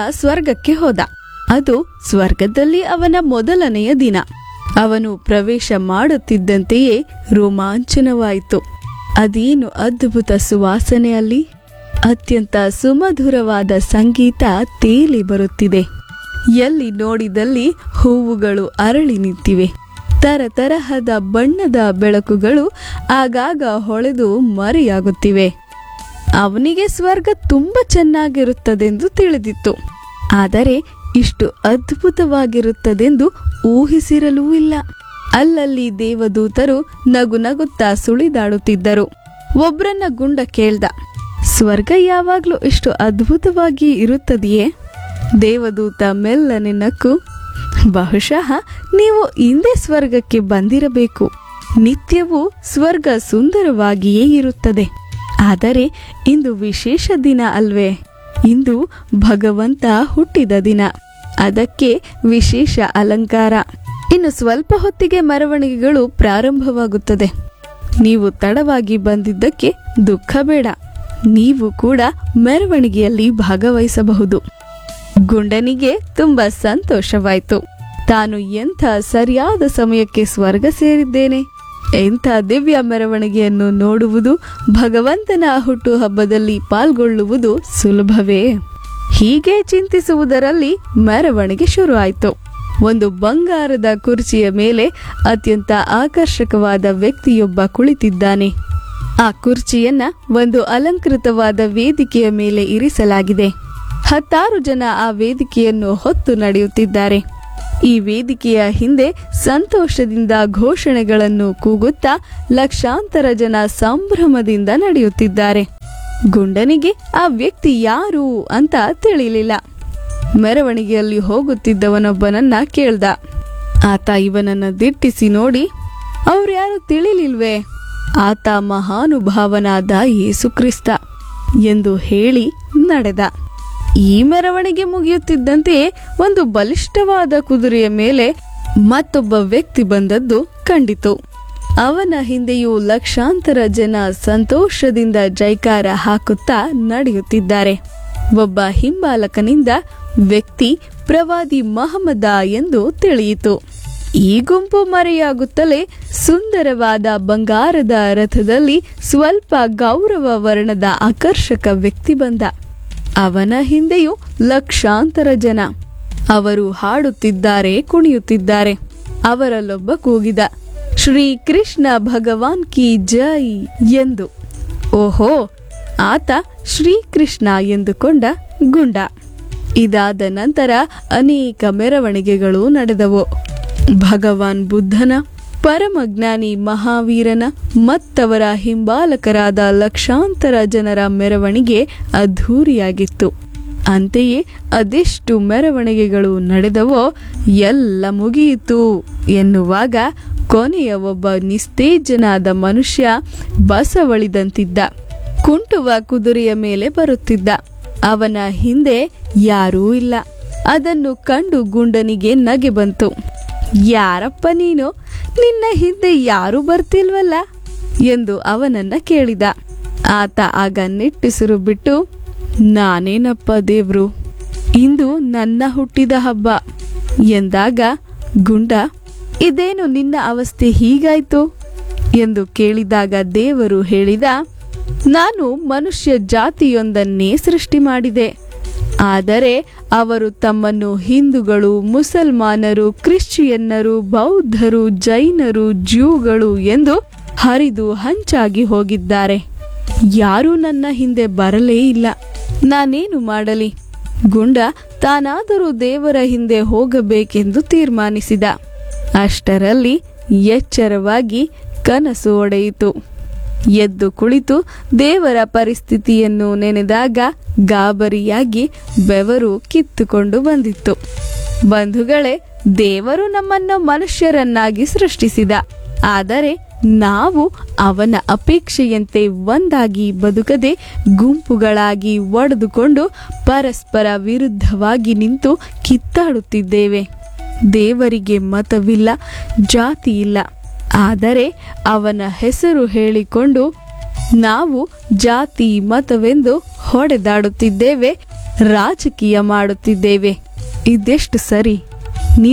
ಸ್ವರ್ಗಕ್ಕೆ ಹೋದ ಅದು ಸ್ವರ್ಗದಲ್ಲಿ ಅವನ ಮೊದಲನೆಯ ದಿನ ಅವನು ಪ್ರವೇಶ ಮಾಡುತ್ತಿದ್ದಂತೆಯೇ ರೋಮಾಂಚನವಾಯಿತು ಅದೇನು ಅದ್ಭುತ ಸುವಾಸನೆ ಅಲ್ಲಿ ಅತ್ಯಂತ ಸುಮಧುರವಾದ ಸಂಗೀತ ತೇಲಿ ಬರುತ್ತಿದೆ ಎಲ್ಲಿ ನೋಡಿದಲ್ಲಿ ಹೂವುಗಳು ಅರಳಿ ನಿಂತಿವೆ ತರತರಹದ ಬಣ್ಣದ ಬೆಳಕುಗಳು ಆಗಾಗ ಹೊಳೆದು ಮರೆಯಾಗುತ್ತಿವೆ ಅವನಿಗೆ ಸ್ವರ್ಗ ತುಂಬಾ ಚೆನ್ನಾಗಿರುತ್ತದೆಂದು ತಿಳಿದಿತ್ತು ಆದರೆ ಇಷ್ಟು ಅದ್ಭುತವಾಗಿರುತ್ತದೆಂದು ಊಹಿಸಿರಲೂ ಇಲ್ಲ ಅಲ್ಲಲ್ಲಿ ದೇವದೂತರು ನಗು ನಗುತ್ತಾ ಸುಳಿದಾಡುತ್ತಿದ್ದರು ಒಬ್ರನ್ನ ಗುಂಡ ಕೇಳ್ದ ಸ್ವರ್ಗ ಯಾವಾಗ್ಲೂ ಇಷ್ಟು ಅದ್ಭುತವಾಗಿ ಇರುತ್ತದೆಯೇ ದೇವದೂತ ಮೆಲ್ಲನೆ ನಕ್ಕು ಬಹುಶಃ ನೀವು ಇಂದೇ ಸ್ವರ್ಗಕ್ಕೆ ಬಂದಿರಬೇಕು ನಿತ್ಯವೂ ಸ್ವರ್ಗ ಸುಂದರವಾಗಿಯೇ ಇರುತ್ತದೆ ಆದರೆ ಇಂದು ವಿಶೇಷ ದಿನ ಅಲ್ವೇ ಇಂದು ಭಗವಂತ ಹುಟ್ಟಿದ ದಿನ ಅದಕ್ಕೆ ವಿಶೇಷ ಅಲಂಕಾರ ಇನ್ನು ಸ್ವಲ್ಪ ಹೊತ್ತಿಗೆ ಮೆರವಣಿಗೆಗಳು ಪ್ರಾರಂಭವಾಗುತ್ತದೆ ನೀವು ತಡವಾಗಿ ಬಂದಿದ್ದಕ್ಕೆ ದುಃಖ ಬೇಡ ನೀವು ಕೂಡ ಮೆರವಣಿಗೆಯಲ್ಲಿ ಭಾಗವಹಿಸಬಹುದು ಗುಂಡನಿಗೆ ತುಂಬಾ ಸಂತೋಷವಾಯಿತು ತಾನು ಎಂಥ ಸರಿಯಾದ ಸಮಯಕ್ಕೆ ಸ್ವರ್ಗ ಸೇರಿದ್ದೇನೆ ಎಂಥ ದಿವ್ಯ ಮೆರವಣಿಗೆಯನ್ನು ನೋಡುವುದು ಭಗವಂತನ ಹುಟ್ಟುಹಬ್ಬದಲ್ಲಿ ಪಾಲ್ಗೊಳ್ಳುವುದು ಸುಲಭವೇ ಹೀಗೆ ಚಿಂತಿಸುವುದರಲ್ಲಿ ಮೆರವಣಿಗೆ ಶುರುವಾಯಿತು ಒಂದು ಬಂಗಾರದ ಕುರ್ಚಿಯ ಮೇಲೆ ಅತ್ಯಂತ ಆಕರ್ಷಕವಾದ ವ್ಯಕ್ತಿಯೊಬ್ಬ ಕುಳಿತಿದ್ದಾನೆ ಆ ಕುರ್ಚಿಯನ್ನ ಒಂದು ಅಲಂಕೃತವಾದ ವೇದಿಕೆಯ ಮೇಲೆ ಇರಿಸಲಾಗಿದೆ ಹತ್ತಾರು ಜನ ಆ ವೇದಿಕೆಯನ್ನು ಹೊತ್ತು ನಡೆಯುತ್ತಿದ್ದಾರೆ ಈ ವೇದಿಕೆಯ ಹಿಂದೆ ಸಂತೋಷದಿಂದ ಘೋಷಣೆಗಳನ್ನು ಕೂಗುತ್ತಾ ಲಕ್ಷಾಂತರ ಜನ ಸಂಭ್ರಮದಿಂದ ನಡೆಯುತ್ತಿದ್ದಾರೆ ಗುಂಡನಿಗೆ ಆ ವ್ಯಕ್ತಿ ಯಾರು ಅಂತ ತಿಳಿಲಿಲ್ಲ ಮೆರವಣಿಗೆಯಲ್ಲಿ ಹೋಗುತ್ತಿದ್ದವನೊಬ್ಬನನ್ನ ಕೇಳ್ದ ಆತ ಇವನನ್ನ ದಿಟ್ಟಿಸಿ ನೋಡಿ ಅವ್ರ್ಯಾರು ತಿಳಿಲಿಲ್ವೇ ಆತ ಮಹಾನುಭಾವನಾದ ಯೇಸುಕ್ರಿಸ್ತ ಎಂದು ಹೇಳಿ ನಡೆದ ಈ ಮೆರವಣಿಗೆ ಮುಗಿಯುತ್ತಿದ್ದಂತೆಯೇ ಒಂದು ಬಲಿಷ್ಠವಾದ ಕುದುರೆಯ ಮೇಲೆ ಮತ್ತೊಬ್ಬ ವ್ಯಕ್ತಿ ಬಂದದ್ದು ಕಂಡಿತು ಅವನ ಹಿಂದೆಯೂ ಲಕ್ಷಾಂತರ ಜನ ಸಂತೋಷದಿಂದ ಜೈಕಾರ ಹಾಕುತ್ತಾ ನಡೆಯುತ್ತಿದ್ದಾರೆ ಒಬ್ಬ ಹಿಂಬಾಲಕನಿಂದ ವ್ಯಕ್ತಿ ಪ್ರವಾದಿ ಮಹಮ್ಮದ ಎಂದು ತಿಳಿಯಿತು ಈ ಗುಂಪು ಮರೆಯಾಗುತ್ತಲೇ ಸುಂದರವಾದ ಬಂಗಾರದ ರಥದಲ್ಲಿ ಸ್ವಲ್ಪ ಗೌರವ ವರ್ಣದ ಆಕರ್ಷಕ ವ್ಯಕ್ತಿ ಬಂದ ಅವನ ಹಿಂದೆಯೂ ಲಕ್ಷಾಂತರ ಜನ ಅವರು ಹಾಡುತ್ತಿದ್ದಾರೆ ಕುಣಿಯುತ್ತಿದ್ದಾರೆ ಅವರಲ್ಲೊಬ್ಬ ಕೂಗಿದ ಶ್ರೀ ಕೃಷ್ಣ ಭಗವಾನ್ ಕಿ ಜೈ ಎಂದು ಓಹೋ ಆತ ಶ್ರೀಕೃಷ್ಣ ಎಂದುಕೊಂಡ ಗುಂಡ ಇದಾದ ನಂತರ ಅನೇಕ ಮೆರವಣಿಗೆಗಳು ನಡೆದವು ಭಗವಾನ್ ಬುದ್ಧನ ಪರಮಜ್ಞಾನಿ ಮಹಾವೀರನ ಮತ್ತವರ ಹಿಂಬಾಲಕರಾದ ಲಕ್ಷಾಂತರ ಜನರ ಮೆರವಣಿಗೆ ಅದ್ಧೂರಿಯಾಗಿತ್ತು ಅಂತೆಯೇ ಅದೆಷ್ಟು ಮೆರವಣಿಗೆಗಳು ನಡೆದವೋ ಎಲ್ಲ ಮುಗಿಯಿತು ಎನ್ನುವಾಗ ಕೊನೆಯ ಒಬ್ಬ ನಿಸ್ತೇಜನಾದ ಮನುಷ್ಯ ಬಸವಳಿದಂತಿದ್ದ ಕುಂಟುವ ಕುದುರೆಯ ಮೇಲೆ ಬರುತ್ತಿದ್ದ ಅವನ ಹಿಂದೆ ಯಾರೂ ಇಲ್ಲ ಅದನ್ನು ಕಂಡು ಗುಂಡನಿಗೆ ನಗೆ ಬಂತು ಯಾರಪ್ಪ ನೀನು ನಿನ್ನ ಹಿಂದೆ ಯಾರೂ ಬರ್ತಿಲ್ವಲ್ಲ ಎಂದು ಅವನನ್ನ ಕೇಳಿದ ಆತ ಆಗ ನಿಟ್ಟುಸಿರು ಬಿಟ್ಟು ನಾನೇನಪ್ಪ ದೇವ್ರು ಇಂದು ನನ್ನ ಹುಟ್ಟಿದ ಹಬ್ಬ ಎಂದಾಗ ಗುಂಡ ಇದೇನು ನಿನ್ನ ಅವಸ್ಥೆ ಹೀಗಾಯ್ತು ಎಂದು ಕೇಳಿದಾಗ ದೇವರು ಹೇಳಿದ ನಾನು ಮನುಷ್ಯ ಜಾತಿಯೊಂದನ್ನೇ ಸೃಷ್ಟಿ ಮಾಡಿದೆ ಆದರೆ ಅವರು ತಮ್ಮನ್ನು ಹಿಂದೂಗಳು ಮುಸಲ್ಮಾನರು ಕ್ರಿಶ್ಚಿಯನ್ನರು ಬೌದ್ಧರು ಜೈನರು ಜ್ಯೂಗಳು ಎಂದು ಹರಿದು ಹಂಚಾಗಿ ಹೋಗಿದ್ದಾರೆ ಯಾರೂ ನನ್ನ ಹಿಂದೆ ಬರಲೇ ಇಲ್ಲ ನಾನೇನು ಮಾಡಲಿ ಗುಂಡ ತಾನಾದರೂ ದೇವರ ಹಿಂದೆ ಹೋಗಬೇಕೆಂದು ತೀರ್ಮಾನಿಸಿದ ಅಷ್ಟರಲ್ಲಿ ಎಚ್ಚರವಾಗಿ ಕನಸು ಒಡೆಯಿತು ಎದ್ದು ಕುಳಿತು ದೇವರ ಪರಿಸ್ಥಿತಿಯನ್ನು ನೆನೆದಾಗ ಗಾಬರಿಯಾಗಿ ಬೆವರು ಕಿತ್ತುಕೊಂಡು ಬಂದಿತ್ತು ಬಂಧುಗಳೇ ದೇವರು ನಮ್ಮನ್ನು ಮನುಷ್ಯರನ್ನಾಗಿ ಸೃಷ್ಟಿಸಿದ ಆದರೆ ನಾವು ಅವನ ಅಪೇಕ್ಷೆಯಂತೆ ಒಂದಾಗಿ ಬದುಕದೆ ಗುಂಪುಗಳಾಗಿ ಒಡೆದುಕೊಂಡು ಪರಸ್ಪರ ವಿರುದ್ಧವಾಗಿ ನಿಂತು ಕಿತ್ತಾಡುತ್ತಿದ್ದೇವೆ ದೇವರಿಗೆ ಮತವಿಲ್ಲ ಜಾತಿ ಇಲ್ಲ ಆದರೆ ಅವನ ಹೆಸರು ಹೇಳಿಕೊಂಡು ನಾವು ಜಾತಿ ಮತವೆಂದು ಹೊಡೆದಾಡುತ್ತಿದ್ದೇವೆ ರಾಜಕೀಯ ಮಾಡುತ್ತಿದ್ದೇವೆ ಇದೆಷ್ಟು ಸರಿ